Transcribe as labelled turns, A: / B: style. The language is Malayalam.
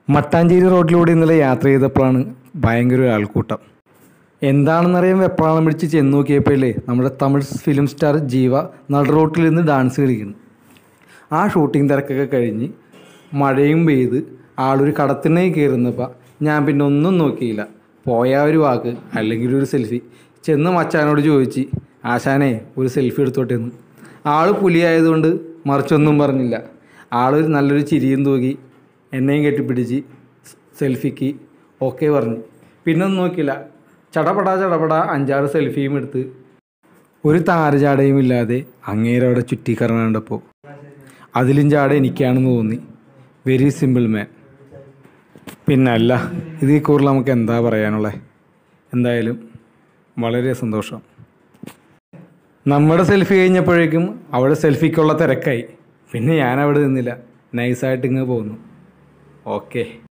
A: മട്ടാഞ്ചേരി റോഡിലൂടെ ഇന്നലെ യാത്ര ചെയ്തപ്പോഴാണ് ഭയങ്കര ഒരു ആൾക്കൂട്ടം എന്താണെന്നറിയാൻ വെപ്രാളം പിടിച്ച് ചെന്ന് നോക്കിയപ്പോഴല്ലേ നമ്മുടെ തമിഴ് ഫിലിം സ്റ്റാർ ജീവ നട റോട്ടിൽ നിന്ന് ഡാൻസ് കളിക്കുന്നു ആ ഷൂട്ടിംഗ് തിരക്കൊക്കെ കഴിഞ്ഞ് മഴയും പെയ്ത് ആളൊരു കടത്തിനെ കയറുന്നപ്പോൾ ഞാൻ പിന്നെ ഒന്നും നോക്കിയില്ല പോയ ഒരു വാക്ക് അല്ലെങ്കിൽ ഒരു സെൽഫി ചെന്ന് മച്ചാനോട് ചോദിച്ച് ആശാനെ ഒരു സെൽഫി എടുത്തോട്ടെ എന്ന് ആൾ പുലിയായതുകൊണ്ട് മറിച്ചൊന്നും പറഞ്ഞില്ല ആളൊരു നല്ലൊരു ചിരിയും തൂകി എന്നെയും കെട്ടിപ്പിടിച്ച് സെൽഫിക്ക് ഓക്കെ പറഞ്ഞു പിന്നെ ഒന്നും നോക്കിയില്ല ചടപടാ ചടപടാ അഞ്ചാറ് സെൽഫിയും എടുത്ത് ഒരു താരചാടയും ഇല്ലാതെ അങ്ങേരവിടെ ചുറ്റിക്കറങ്ങണ്ടപ്പോൾ അതിലും ചാട എനിക്കാണെന്ന് തോന്നി വെരി സിമ്പിൾ മാൻ പിന്നല്ല ഇതിൽ കൂടുതൽ നമുക്ക് എന്താ പറയാനുള്ളത് എന്തായാലും വളരെ സന്തോഷം നമ്മുടെ സെൽഫി കഴിഞ്ഞപ്പോഴേക്കും അവിടെ സെൽഫിക്കുള്ള തിരക്കായി പിന്നെ ഞാൻ അവിടെ നിന്നില്ല നൈസായിട്ട് ഇങ്ങ് പോന്നു ഓക്കെ